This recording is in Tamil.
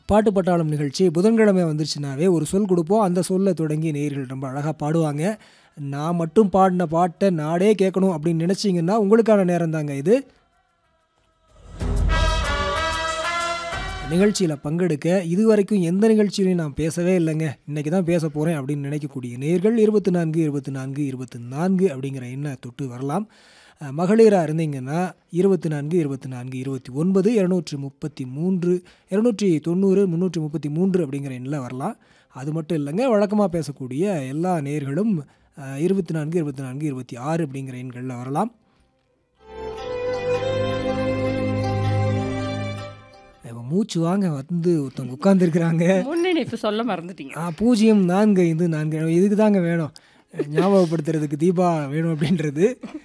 பாட்டு பட்டாளம் நிகழ்ச்சி புதன்கிழமை வந்துருச்சுனாவே ஒரு சொல் கொடுப்போம் அந்த சொல்லை தொடங்கி நேயர்கள் ரொம்ப அழகாக பாடுவாங்க நான் மட்டும் பாடின பாட்டை நாடே கேட்கணும் அப்படின்னு நினச்சிங்கன்னா உங்களுக்கான நேரம் தாங்க இது நிகழ்ச்சியில் பங்கெடுக்க இதுவரைக்கும் எந்த நிகழ்ச்சியிலையும் நான் பேசவே இல்லைங்க இன்றைக்கி தான் பேச போகிறேன் அப்படின்னு நினைக்கக்கூடிய நேர்கள் இருபத்தி நான்கு இருபத்தி நான்கு இருபத்தி நான்கு அப்படிங்கிற எண்ணை தொட்டு வரலாம் அஹ், மகளிராக இருந்தீங்கன்னா இருபத்தி நான்கு இருபத்தி நான்கு இருபத்தி ஒன்பது இரநூற்றி முப்பத்தி மூன்று இரநூற்றி தொண்ணூறு முந்நூற்றி முப்பத்தி மூன்று அப்படிங்கிற எண்ணில் வரலாம் அது மட்டும் இல்லைங்க வழக்கமாக பேசக்கூடிய எல்லா நேர்களும் இருபத்தி நான்கு இருபத்தி நான்கு இருபத்தி ஆறு அப்படிங்கிற எண்களில் வரலாம் இப்ப மூச்சு வாங்க வந்து ஒருத்தவங்க உட்காந்துருக்குறாங்க முன்னிணைப்பு சொல்ல மறந்துட்டீங்க ஆ பூஜ்ஜியம் நான்கு ஐந்து நான்கு இதுக்கு தாங்க வேணும் ஞாபகப்படுத்துறதுக்கு தீபா வேணும் அப்படின்றது